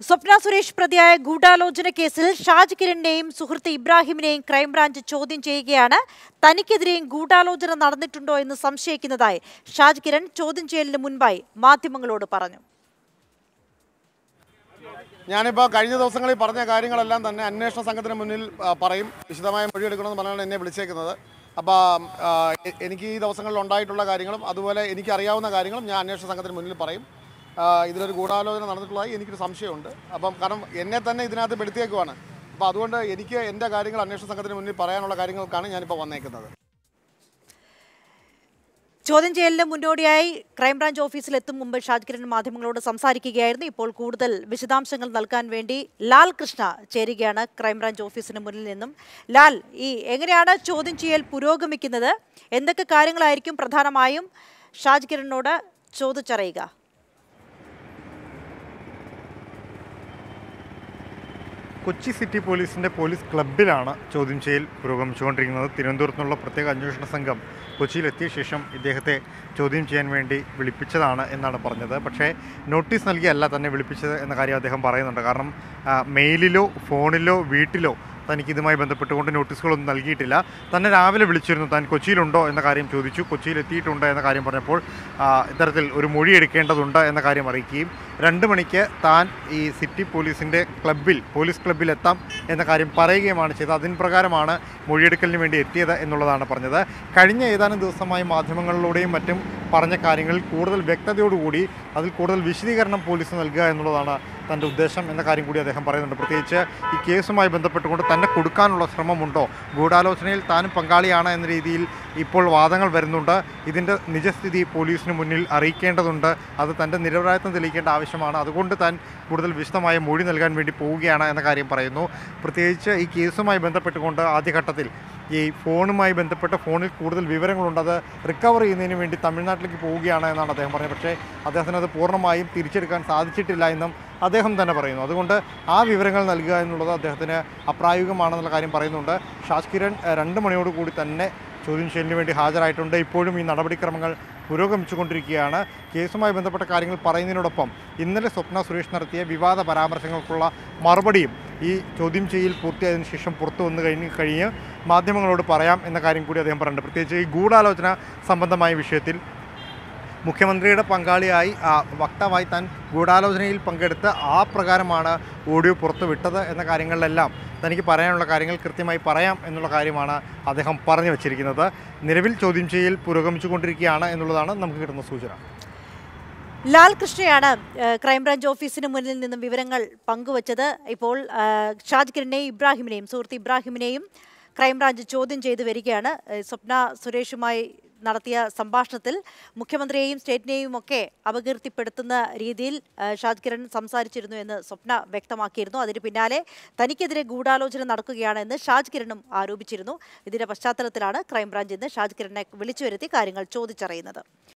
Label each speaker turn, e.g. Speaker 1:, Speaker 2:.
Speaker 1: സ്വപ്ന സുരേഷ് പ്രതിയായ ഗൂഢാലോചന കേസിൽ ഷാജ് കിരണിനെയും സുഹൃത്ത് ഇബ്രാഹിമിനെയും ക്രൈംബ്രാഞ്ച് ചോദ്യം ചെയ്യുകയാണ് തനിക്കെതിരെയും ഗൂഢാലോചന നടന്നിട്ടുണ്ടോ എന്ന് സംശയിക്കുന്നതായി ഷാജ് കിരൺ ചോദ്യം ചെയ്യലിന് മുൻപായി മാധ്യമങ്ങളോട് പറഞ്ഞു
Speaker 2: ഞാനിപ്പോൾ കഴിഞ്ഞ ദിവസങ്ങളിൽ പറഞ്ഞ കാര്യങ്ങളെല്ലാം തന്നെ അന്വേഷണ സംഘത്തിന് മുന്നിൽ ആ, പറയും വിശദമായ മൊഴിയെടുക്കണമെന്ന് പറഞ്ഞാണ് എന്നെ വിളിച്ചേക്കുന്നത് അപ്പോൾ ആ, എ- എനിക്ക് ഈ ദിവസങ്ങളിൽ ഉണ്ടായിട്ടുള്ള കാര്യങ്ങളും അതുപോലെ എനിക്ക് അറിയാവുന്ന കാര്യങ്ങളും ഞാൻ അന്വേഷണ സംഘത്തിന് മുന്നിൽ പറയും ആ, ഇതിലൊരു ഗൂഢാലോചന നടന്നിട്ടുള്ളതായി എനിക്കൊരു സംശയമുണ്ട് അപ്പം കാരണം എന്നെ തന്നെ ഇതിനകത്ത് പെടുത്തിയേക്കുവാണ് അപ്പോൾ അതുകൊണ്ട് എനിക്ക് എൻ്റെ കാര്യങ്ങൾ അന്വേഷണ സംഘത്തിന് മുന്നിൽ പറയാനുള്ള കാര്യങ്ങൾക്കാണ് ഞാനിപ്പോൾ വന്നേക്കുന്നത്
Speaker 1: ചോദ്യം ചെയ്യലിന് മുന്നോടിയായി ക്രൈംബ്രാഞ്ച് ഓഫീസിൽ എത്തും മുമ്പ് ഷാജ് കിരൺ മാധ്യമങ്ങളോട് സംസാരിക്കുകയായിരുന്നു ഇപ്പോൾ കൂടുതൽ വിശദാംശങ്ങൾ നൽകാൻ വേണ്ടി ലാൽ കൃഷ്ണ ചേരുകയാണ് ക്രൈംബ്രാഞ്ച് ഓഫീസിന് മുന്നിൽ നിന്നും ലാൽ ഈ എങ്ങനെയാണ് ചോദ്യം ചെയ്യൽ പുരോഗമിക്കുന്നത് എന്തൊക്കെ കാര്യങ്ങളായിരിക്കും പ്രധാനമായും ഷാജ് കിരണിനോട് ചോദിച്ചറിയുക
Speaker 3: കൊച്ചി സിറ്റി പോലീസിന്റെ പോലീസ് ക്ലബിലാണ് ചോദ്യം ചെയ്യൽ പുരോഗമിച്ചുകൊണ്ടിരിക്കുന്നത് തിരുവനന്തപുരത്ത് നിന്നുള്ള പ്രത്യേക അന്വേഷണ സംഘം കൊച്ചിയിലെത്തിയ ശേഷം ഇദ്ദേഹത്തെ ചോദ്യം ചെയ്യാൻ വേണ്ടി വിളിപ്പിച്ചതാണ് എന്നാണ് പറഞ്ഞത് പക്ഷേ നോട്ടീസ് നൽകിയല്ല തന്നെ വിളിപ്പിച്ചത് എന്ന കാര്യം അദ്ദേഹം പറയുന്നുണ്ട് കാരണം ആ, മെയിലിലോ ഫോണിലോ വീട്ടിലോ തനിക്ക് ഇതുമായി ബന്ധപ്പെട്ടുകൊണ്ട് നോട്ടീസുകളൊന്നും നൽകിയിട്ടില്ല തന്നെ രാവിലെ വിളിച്ചിരുന്നു താൻ കൊച്ചിയിലുണ്ടോ എന്ന കാര്യം ചോദിച്ചു കൊച്ചിയിൽ എത്തിയിട്ടുണ്ട് എന്ന കാര്യം പറഞ്ഞപ്പോൾ ആ, ഇത്തരത്തിൽ ഒരു മൊഴി എടുക്കേണ്ടതുണ്ട് എന്ന കാര്യം അറിയിക്കുകയും രണ്ട് മണിക്ക് താൻ ഈ സിറ്റി പോലീസിൻ്റെ ക്ലബിൽ പോലീസ് ക്ലബിൽ എത്താം എന്ന കാര്യം പറയുകയുമാണ് ചെയ്തത് അതിന് പ്രകാരമാണ് മൊഴിയെടുക്കലിന് വേണ്ടി എത്തിയത് എന്നുള്ളതാണ് പറഞ്ഞത് കഴിഞ്ഞ ഏതാനും ദിവസമായി മാധ്യമങ്ങളിലൂടെയും മറ്റും പറഞ്ഞ കാര്യങ്ങളിൽ കൂടുതൽ വ്യക്തതയോടുകൂടി അതിൽ കൂടുതൽ വിശദീകരണം പോലീസ് നൽകുക എന്നുള്ളതാണ് തൻ്റെ ഉദ്ദേശം എന്ന കാര്യം കൂടി അദ്ദേഹം പറയുന്നുണ്ട് പ്രത്യേകിച്ച് ഈ കേസുമായി ബന്ധപ്പെട്ടുകൊണ്ട് തന്നെ കൊടുക്കാനുള്ള ശ്രമമുണ്ടോ ഗൂഢാലോചനയിൽ താനും പങ്കാളിയാണ് എന്ന രീതിയിൽ ഇപ്പോൾ വാദങ്ങൾ വരുന്നുണ്ട് ഇതിൻ്റെ നിജസ്ഥിതി പോലീസിന് മുന്നിൽ അറിയിക്കേണ്ടതുണ്ട് അത് തൻ്റെ നിരപരാധിത്വം തെളിയിക്കേണ്ട ആവശ്യമാണ് അതുകൊണ്ട് താൻ കൂടുതൽ വിശദമായ മൊഴി നൽകാൻ വേണ്ടി പോവുകയാണ് എന്ന കാര്യം പറയുന്നു പ്രത്യേകിച്ച് ഈ കേസുമായി ബന്ധപ്പെട്ടുകൊണ്ട് ആദ്യഘട്ടത്തിൽ ഈ ഫോണുമായി ബന്ധപ്പെട്ട ഫോണിൽ കൂടുതൽ വിവരങ്ങളുണ്ട് അത് റിക്കവർ ചെയ്യുന്നതിന് വേണ്ടി തമിഴ്നാട്ടിലേക്ക് പോവുകയാണ് എന്നാണ് അദ്ദേഹം പറഞ്ഞത് പക്ഷേ അദ്ദേഹത്തിന് അത് പൂർണ്ണമായും തിരിച്ചെടുക്കാൻ സാധിച്ചിട്ടില്ല എന്നും അദ്ദേഹം തന്നെ പറയുന്നു അതുകൊണ്ട് ആ വിവരങ്ങൾ നൽകുക എന്നുള്ളത് അദ്ദേഹത്തിന് അപ്രായോഗികമാണെന്നുള്ള കാര്യം പറയുന്നുണ്ട് ഷാജ് കിരൺ ഏഹ്, രണ്ട് മണിയോട് കൂടി തന്നെ ചോദ്യം ചെയ്യലിന് വേണ്ടി ഹാജരായിട്ടുണ്ട് ഇപ്പോഴും ഈ നടപടിക്രമങ്ങൾ പുരോഗമിച്ചുകൊണ്ടിരിക്കുകയാണ് കേസുമായി ബന്ധപ്പെട്ട കാര്യങ്ങൾ പറയുന്നതിനോടൊപ്പം ഇന്നലെ സ്വപ്ന സുരേഷ് നടത്തിയ വിവാദ പരാമർശങ്ങൾക്കുള്ള മറുപടിയും ഈ ചോദ്യം ചെയ്യൽ പൂർത്തിയായതിനു ശേഷം പുറത്തു വന്നു കഴിഞ്ഞ് കഴിഞ്ഞ് മാധ്യമങ്ങളോട് പറയാം എന്ന കാര്യം കൂടി അദ്ദേഹം പറയുന്നുണ്ട് പ്രത്യേകിച്ച് ഈ ഗൂഢാലോചന സംബന്ധമായ വിഷയത്തിൽ മുഖ്യമന്ത്രിയുടെ പങ്കാളിയായി ആ, വക്താവായി താൻ ഗൂഢാലോചനയിൽ പങ്കെടുത്ത് ആ പ്രകാരമാണ് ഓഡിയോ പുറത്തുവിട്ടത് എന്ന കാര്യങ്ങളിലെല്ലാം തനിക്ക് പറയാനുള്ള കാര്യങ്ങൾ കൃത്യമായി പറയാം എന്നുള്ള കാര്യമാണ് അദ്ദേഹം പറഞ്ഞു വച്ചിരിക്കുന്നത് നിലവിൽ ചോദ്യം ചെയ്യൽ പുരോഗമിച്ചുകൊണ്ടിരിക്കുകയാണ് എന്നുള്ളതാണ് നമുക്ക് കിട്ടുന്ന സൂചന
Speaker 1: ലാൽ കൃഷ്ണയാണ് ഏഹ്, ക്രൈംബ്രാഞ്ച് ഓഫീസിന് മുന്നിൽ നിന്നും വിവരങ്ങൾ പങ്കുവച്ചത് ഇപ്പോൾ ഏഹ്, ഷാജ് കിരണിനെയും ഇബ്രാഹിമിനെയും സുഹൃത്ത് ഇബ്രാഹിമിനെയും ക്രൈംബ്രാഞ്ച് ചോദ്യം ചെയ്തു വരികയാണ് ഏഹ്, സ്വപ്ന സുരേഷുമായി നടത്തിയ സംഭാഷണത്തിൽ മുഖ്യമന്ത്രിയെയും സ്റ്റേറ്റിനെയും ഒക്കെ അപകീർത്തിപ്പെടുത്തുന്ന രീതിയിൽ ഏഹ്, ഷാജ് കിരൺ സംസാരിച്ചിരുന്നു എന്ന് സ്വപ്ന വ്യക്തമാക്കിയിരുന്നു അതിന് പിന്നാലെ തനിക്കെതിരെ ഗൂഢാലോചന നടക്കുകയാണ് എന്ന് ഷാജ് കിരണും ആരോപിച്ചിരുന്നു ഇതിന്റെ പശ്ചാത്തലത്തിലാണ് ക്രൈംബ്രാഞ്ച് ഇന്ന് ഷാജ് കിരണിനെ വിളിച്ചു വരുത്തി കാര്യങ്ങൾ ചോദിച്ചറിയുന്നത്